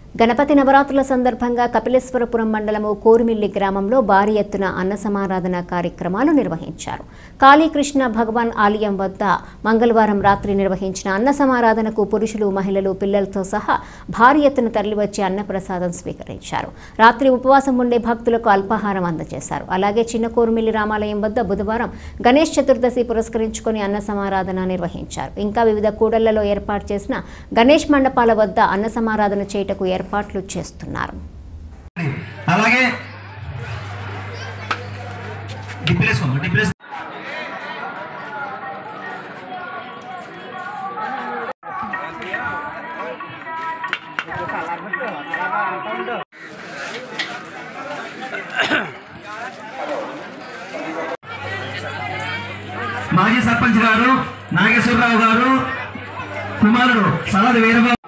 గణపతి నవరాత్రుల సందర్భంగా కపిలేశ్వరపురం మండలము కోరుమిల్లి గ్రామంలో భారీ ఎత్తున అన్న సమారాధన కార్యక్రమాలు నిర్వహించారు కాళీకృష్ణ భగవాన్ ఆలయం వద్ద మంగళవారం రాత్రి నిర్వహించిన అన్న సమారాధనకు పురుషులు మహిళలు పిల్లలతో సహా భారీ ఎత్తున తరలివచ్చి అన్నప్రసాదం స్వీకరించారు రాత్రి ఉపవాసం ఉండే భక్తులకు అల్పాహారం అందజేశారు అలాగే చిన్న కోరుమిల్లి రామాలయం వద్ద బుధవారం గణేష్ చతుర్దశి పురస్కరించుకొని అన్న సమారాధన నిర్వహించారు ఇంకా వివిధ కూడళ్లలో ఏర్పాటు చేసిన గణేష్ మండపాల వద్ద అన్న సమారాధన చేయుటకు ఏర్పాట్లు చేస్తున్నారు అలాగే డిప్రెస్ డిప్రెస్ మాజీ సర్పంచ్ గారు నాగేశ్వరరావు గారు కుమారుడు సలాది వీరబాబు